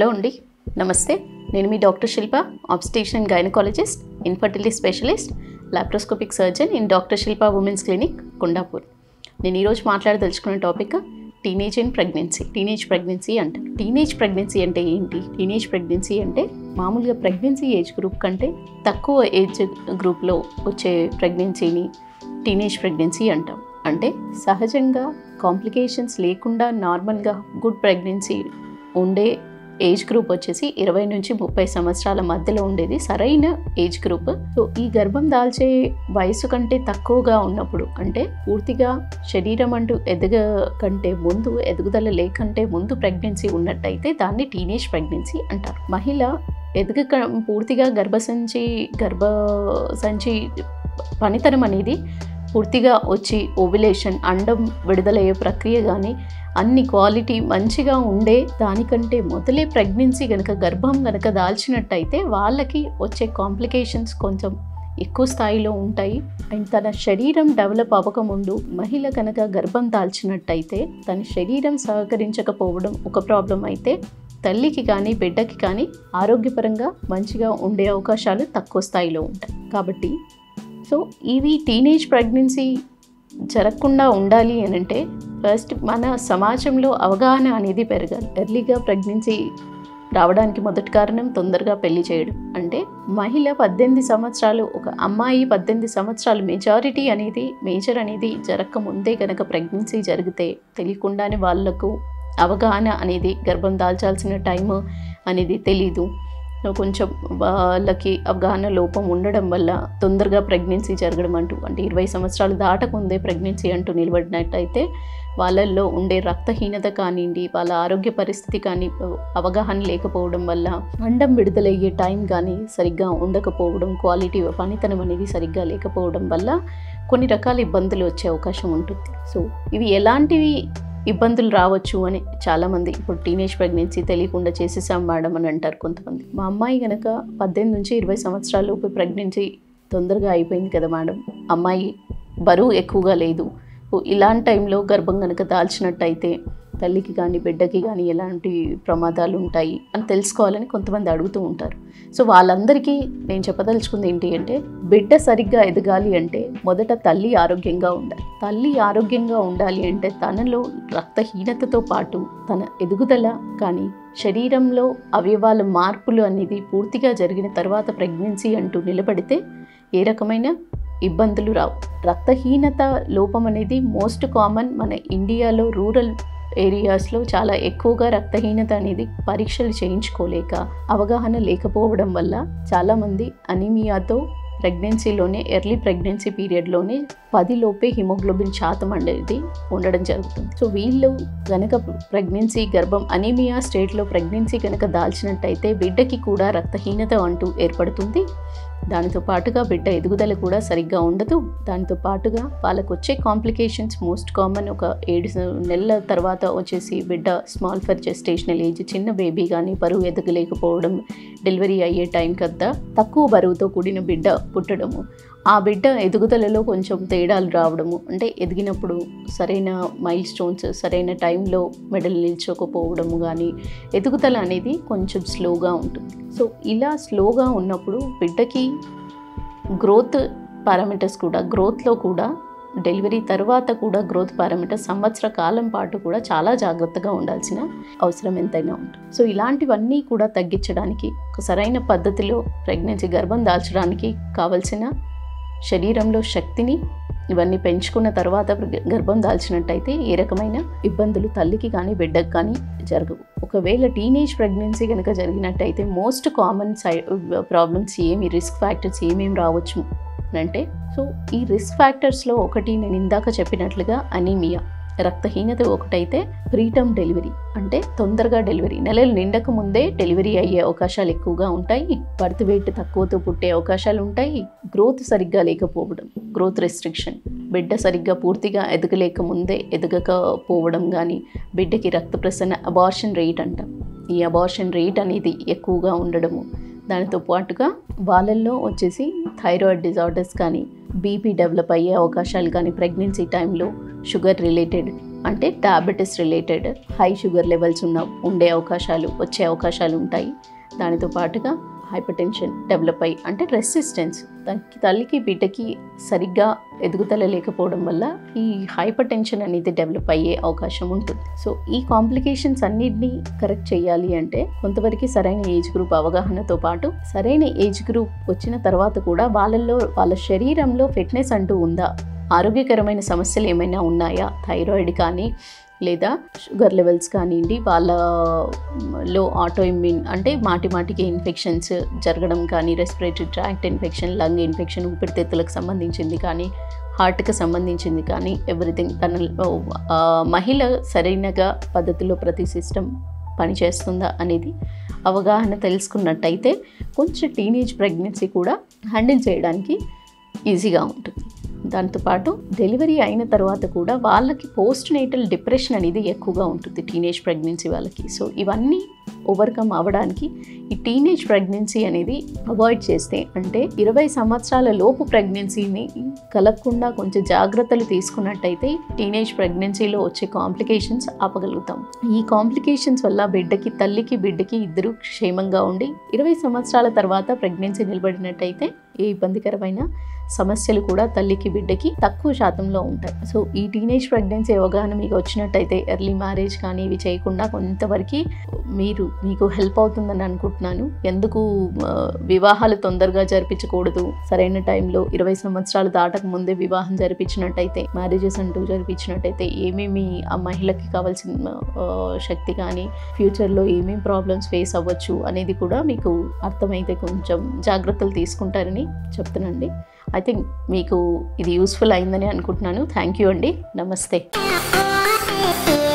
hello అండి నమస్తే నేను మీ doctor Shilpa obstetrician gynaecologist infertility specialist laparoscopic surgeon in doctor Shilpa women's clinic Kondapur నేను ఈరోజు మాట్లాడదలుచుకున్న topic teenage and pregnancy teenage pregnancy అంటారు టీనేజ్ ప్రెగ్నెన్సీ అంటే ఏంటి టీనేజ్ ప్రెగ్నెన్సీ అంటే మామూలుగా ప్రెగ్నెన్సీ ఏజ్ గ్రూప్ కంటే తక్కువ ఏజ్ గ్రూప్లో వచ్చే ప్రెగ్నెన్సీని టీనేజ్ ప్రెగ్నెన్సీ అంటాం అంటే సహజంగా కాంప్లికేషన్స్ లేకుండా నార్మల్గా గుడ్ ప్రెగ్నెన్సీ ఉండే ఏజ్ గ్రూప్ వచ్చేసి ఇరవై నుంచి ముప్పై సంవత్సరాల మధ్యలో ఉండేది సరైన ఏజ్ గ్రూప్ సో ఈ గర్భం దాల్చే వయసు కంటే తక్కువగా ఉన్నప్పుడు అంటే పూర్తిగా శరీరం అంటూ ఎదగ కంటే ముందు ఎదుగుదల లేకంటే ముందు ప్రెగ్నెన్సీ ఉన్నట్టయితే దాన్ని టీనేజ్ ప్రెగ్నెన్సీ అంటారు మహిళ ఎదుగ పూర్తిగా గర్భసంచి గర్భ సంచి పనితనం అనేది పూర్తిగా వచ్చి ఓవిలేషన్ అండం విడుదలయ్యే ప్రక్రియ కానీ అన్ని క్వాలిటీ మంచిగా ఉండే దానికంటే మొదలే ప్రెగ్నెన్సీ కనుక గర్భం కనుక దాల్చినట్టయితే వాళ్ళకి వచ్చే కాంప్లికేషన్స్ కొంచెం ఎక్కువ స్థాయిలో ఉంటాయి అండ్ తన శరీరం డెవలప్ అవ్వకముందు మహిళ కనుక గర్భం దాల్చినట్టయితే తన శరీరం సహకరించకపోవడం ఒక ప్రాబ్లం అయితే తల్లికి కానీ బిడ్డకి కానీ ఆరోగ్యపరంగా మంచిగా ఉండే అవకాశాలు తక్కువ స్థాయిలో ఉంటాయి కాబట్టి సో ఇవి టీనేజ్ ప్రెగ్నెన్సీ జరగకుండా ఉండాలి అని అంటే ఫస్ట్ మన సమాజంలో అవగాహన అనేది పెరగాలి ఎర్లీగా ప్రెగ్నెన్సీ రావడానికి మొదటి కారణం తొందరగా పెళ్లి చేయడం అంటే మహిళ పద్దెనిమిది సంవత్సరాలు ఒక అమ్మాయి పద్దెనిమిది సంవత్సరాలు మెజారిటీ అనేది మేజర్ అనేది జరగక ముందే కనుక ప్రెగ్నెన్సీ జరిగితే తెలియకుండానే వాళ్ళకు అవగాహన అనేది గర్భం దాల్చాల్సిన టైం అనేది తెలీదు కొంచెం వాళ్ళకి అవగాహన లోపం ఉండడం వల్ల తొందరగా ప్రెగ్నెన్సీ జరగడం అంటూ అంటే ఇరవై సంవత్సరాలు దాటకుందే ప్రెగ్నెన్సీ అంటూ నిలబడినట్టయితే వాళ్ళల్లో ఉండే రక్తహీనత కానివ్వండి వాళ్ళ ఆరోగ్య పరిస్థితి కానీ అవగాహన లేకపోవడం వల్ల అండం విడుదలయ్యే టైం కానీ సరిగ్గా ఉండకపోవడం క్వాలిటీ పనితనం అనేది సరిగ్గా లేకపోవడం వల్ల కొన్ని రకాల ఇబ్బందులు వచ్చే అవకాశం ఉంటుంది సో ఇవి ఎలాంటివి ఇబ్బందులు రావచ్చు అని చాలామంది ఇప్పుడు టీనేజ్ ప్రెగ్నెన్సీ తెలియకుండా చేసేసాం మేడం అని అంటారు కొంతమంది మా అమ్మాయి కనుక పద్దెనిమిది నుంచి ఇరవై సంవత్సరాలు ప్రెగ్నెన్సీ తొందరగా అయిపోయింది కదా మేడం అమ్మాయి బరువు ఎక్కువగా లేదు ఇలాంటి టైంలో గర్భం కనుక దాల్చినట్టయితే తల్లికి కానీ బిడ్డకి కానీ ఎలాంటి ప్రమాదాలు ఉంటాయి అని తెలుసుకోవాలని కొంతమంది అడుగుతూ ఉంటారు సో వాళ్ళందరికీ నేను చెప్పదలుచుకుంది ఏంటి అంటే బిడ్డ సరిగ్గా ఎదగాలి అంటే మొదట తల్లి ఆరోగ్యంగా ఉండాలి తల్లి ఆరోగ్యంగా ఉండాలి అంటే తనలో రక్తహీనతతో పాటు తన ఎదుగుదల కానీ శరీరంలో అవయవాల మార్పులు అనేది పూర్తిగా జరిగిన తర్వాత ప్రెగ్నెన్సీ అంటూ నిలబడితే ఏ రకమైన ఇబ్బందులు రావు రక్తహీనత లోపం అనేది మోస్ట్ కామన్ మన ఇండియాలో రూరల్ ఏరియాస్లో చాలా ఎక్కువగా రక్తహీనత అనేది పరీక్షలు చేయించుకోలేక అవగాహన లేకపోవడం వల్ల చాలామంది అనీమియాతో ప్రెగ్నెన్సీలోనే ఎర్లీ ప్రెగ్నెన్సీ పీరియడ్లోనే పదిలోపే హిమోగ్లోబిన్ శాతం అనేది ఉండడం జరుగుతుంది సో వీళ్ళు గనక ప్రెగ్నెన్సీ గర్భం అనీమియా స్టేట్లో ప్రెగ్నెన్సీ కనుక దాల్చినట్టయితే బిడ్డకి కూడా రక్తహీనత అంటూ ఏర్పడుతుంది దానితో పాటుగా బిడ్డ ఎదుగుదల కూడా సరిగ్గా ఉండదు దానితో పాటుగా వాళ్ళకు వచ్చే కాంప్లికేషన్స్ మోస్ట్ కామన్ ఒక ఏడు నెలల తర్వాత వచ్చేసి బిడ్డ స్మాల్ ఫర్ జెస్టేషనల్ ఏజ్ చిన్న బేబీ కానీ బరువు ఎదగలేకపోవడం డెలివరీ అయ్యే టైం కదా తక్కువ బరువుతో కూడిన బిడ్డ పుట్టడము ఆ బిడ్డ ఎదుగుదలలో కొంచెం తేడాలు రావడము అంటే ఎదిగినప్పుడు సరైన మైల్ స్టోన్స్ సరైన టైంలో మెడల్ నిల్చోకపోవడము కానీ ఎదుగుదల అనేది కొంచెం స్లోగా ఉంటుంది సో ఇలా స్లోగా ఉన్నప్పుడు బిడ్డకి గ్రోత్ పారామీటర్స్ కూడా గ్రోత్లో కూడా డెలివరీ తర్వాత కూడా గ్రోత్ పారామీటర్స్ సంవత్సర కాలం పాటు కూడా చాలా జాగ్రత్తగా ఉండాల్సిన అవసరం ఎంతైనా ఉంటుంది సో ఇలాంటివన్నీ కూడా తగ్గించడానికి ఒక సరైన పద్ధతిలో ప్రెగ్నెన్సీ గర్భం దాల్చడానికి కావలసిన శరీరంలో శక్తిని ఇవన్నీ పెంచుకున్న తర్వాత గర్భం దాల్చినట్టయితే ఏ రకమైన ఇబ్బందులు తల్లికి కానీ బిడ్డకు కానీ జరగవు ఒకవేళ టీనేజ్ ప్రెగ్నెన్సీ కనుక జరిగినట్టయితే మోస్ట్ కామన్ సై ప్రాబ్లమ్స్ ఏమి రిస్క్ ఫ్యాక్టర్స్ ఏమేమి రావచ్చు అంటే సో ఈ రిస్క్ ఫ్యాక్టర్స్లో ఒకటి నేను ఇందాక చెప్పినట్లుగా అనీమియా రక్తహీనత ఒకటైతే ప్రీటర్మ్ డెలివరీ అంటే తొందరగా డెలివరీ నెలలు నిండక ముందే డెలివరీ అయ్యే అవకాశాలు ఎక్కువగా ఉంటాయి బర్త్ వెయిట్ తక్కువతో పుట్టే అవకాశాలు ఉంటాయి గ్రోత్ సరిగ్గా లేకపోవడం గ్రోత్ రెస్ట్రిక్షన్ బిడ్డ సరిగ్గా పూర్తిగా ఎదగలేక ముందే ఎదగకపోవడం కానీ బిడ్డకి రక్త ప్రసరణ అబార్షన్ రేట్ అంటాం ఈ అబార్షన్ రేట్ అనేది ఎక్కువగా ఉండడము దానితో పాటుగా వాళ్ళల్లో వచ్చేసి థైరాయిడ్ డిజార్డర్స్ కానీ బీపీ డెవలప్ అయ్యే అవకాశాలు కానీ ప్రెగ్నెన్సీ టైంలో షుగర్ రిలేటెడ్ అంటే diabetes related high sugar levels ఉన్న ఉండే అవకాశాలు వచ్చే అవకాశాలు ఉంటాయి దానితో పాటుగా హైపర్ టెన్షన్ డెవలప్ అయ్యి అంటే రెసిస్టెన్స్ దానికి తల్లికి బిడ్డకి సరిగ్గా ఎదుగుదల లేకపోవడం వల్ల ఈ హైపర్ టెన్షన్ అనేది డెవలప్ అయ్యే అవకాశం ఉంటుంది సో ఈ కాంప్లికేషన్స్ అన్నిటినీ కరెక్ట్ చేయాలి అంటే కొంతవరకు సరైన ఏజ్ గ్రూప్ అవగాహనతో పాటు సరైన ఏజ్ గ్రూప్ వచ్చిన తర్వాత కూడా వాళ్ళల్లో వాళ్ళ శరీరంలో ఫిట్నెస్ అంటూ ఉందా ఆరోగ్యకరమైన సమస్యలు ఏమైనా ఉన్నాయా థైరాయిడ్ కానీ లేదా షుగర్ లెవెల్స్ కానివ్వండి వాళ్ళలో ఆటో ఇమ్యూన్ అంటే మాటి మాటికి ఇన్ఫెక్షన్స్ జరగడం కానీ respiratory tract infection lung infection ఊపిరితిత్తులకు సంబంధించింది కానీ హార్ట్కి సంబంధించింది కానీ ఎవ్రీథింగ్ తన ఆ, మహిళ సరైనగా పద్ధతిలో ప్రతి సిస్టమ్ పనిచేస్తుందా అనేది అవగాహన తెలుసుకున్నట్టయితే కొంచెం టీనేజ్ ప్రెగ్నెన్సీ కూడా హ్యాండిల్ చేయడానికి ఈజీగా ఉంటుంది దాంతోపాటు డెలివరీ అయిన తర్వాత కూడా వాళ్ళకి పోస్ట్ నేటల్ డిప్రెషన్ అనేది ఎక్కువగా ఉంటుంది టీనేజ్ ప్రెగ్నెన్సీ వాళ్ళకి సో ఇవన్నీ ఓవర్కమ్ అవ్వడానికి ఈ టీనేజ్ ప్రెగ్నెన్సీ అనేది అవాయిడ్ చేస్తే అంటే ఇరవై సంవత్సరాల లోపు ప్రెగ్నెన్సీని కలగకుండా కొంచెం జాగ్రత్తలు తీసుకున్నట్టయితే టీనేజ్ ప్రెగ్నెన్సీలో వచ్చే కాంప్లికేషన్స్ ఆపగలుగుతాం ఈ కాంప్లికేషన్స్ వల్ల బిడ్డకి తల్లికి బిడ్డకి ఇద్దరు క్షేమంగా ఉండి ఇరవై సంవత్సరాల తర్వాత ప్రెగ్నెన్సీ నిలబడినట్టయితే ఏ ఇబ్బందికరమైన సమస్యలు కూడా తల్లికి బిడ్డకి తక్కువ శాతంలో ఉంటాయి సో ఈ టీనేజ్ ప్రెగ్నెన్సీ అవగాహన మీకు వచ్చినట్టయితే ఎర్లీ మ్యారేజ్ కానీ ఇవి చేయకుండా కొంతవరకు మీరు మీకు హెల్ప్ అవుతుందని అనుకుంటున్నాను ఎందుకు ఆ, వివాహాలు తొందరగా జరిపించకూడదు సరైన టైంలో ఇరవై సంవత్సరాలు దాటక ముందే వివాహం జరిపించినట్టయితే మ్యారేజెస్ అంటూ జరిపించినట్టయితే ఏమేమి ఆ మహిళకి కావాల్సిన ఆ, శక్తి కానీ ఫ్యూచర్లో ఏమేమి ప్రాబ్లమ్స్ ఫేస్ అవ్వచ్చు అనేది కూడా మీకు అర్థమైతే కొంచెం జాగ్రత్తలు తీసుకుంటారని చెప్తున్నానండి ఐ థింక్ మీకు ఇది యూస్ఫుల్ అయిందని అనుకుంటున్నాను థ్యాంక్ యూ అండి నమస్తే